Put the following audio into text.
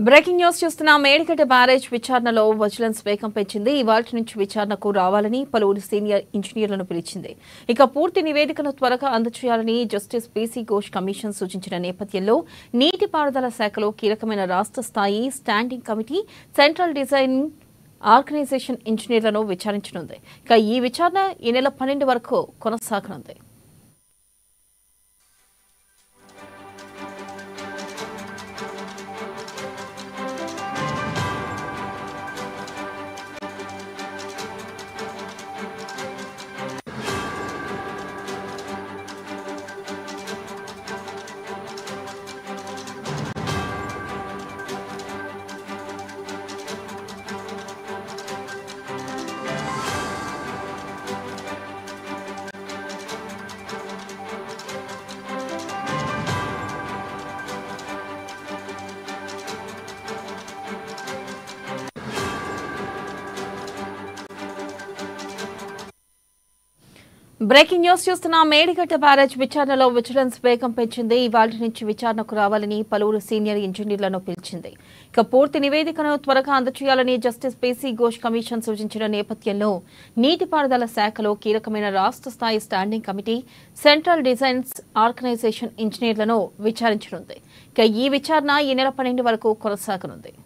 breaking news చూస్తున్న Medigadda barrage విచారణలో vigilance వేగం పెంచింది ఇవాళ నుంచి విచారణకు రావాలని పలువురు సీనియర్ ఇంజనీర్లను పిలిచింది ఇక పూర్తి నివేదికను త్వరగా అందజేయాలని జస్టిస్ పీసీ ఘోష్ కమిషన్ సూచించిన నేపథ్యంలో నీటిపారుదల శాఖలో కీలకమైన రాష్ట్ర స్థాయి standing committee central design organisation ఇంజనీర్లను విచారించనుంది ఇక ఈ విచారణ ఈ నెల పన్నెండు వరకు కొనసాగనుంది బ్రేకింగ్ న్యూస్ చూస్తున్న మేడిగడ్డ బ్యారేజ్ విచారణలో విజిలెన్స్ వేగం పెంచింది ఇవాళ నుంచి విచారణకు రావాలని పలువురు సీనియర్ ఇంజనీర్లను పిలిచింది ఇక పూర్తి నివేదికను త్వరగా అందజేయాలని జస్టిస్ పీసీ ఘోష్ కమిషన్ సూచించిన నేపథ్యంలో నీటిపారుదల శాఖలో కీలకమైన రాష్ట్ర స్థాయి standing committee central designs organisation ఇంజనీర్లను విచారించనుంది ఇక ఈ విచారణ ఈ నెల పన్నెండు వరకు కొనసాగనుంది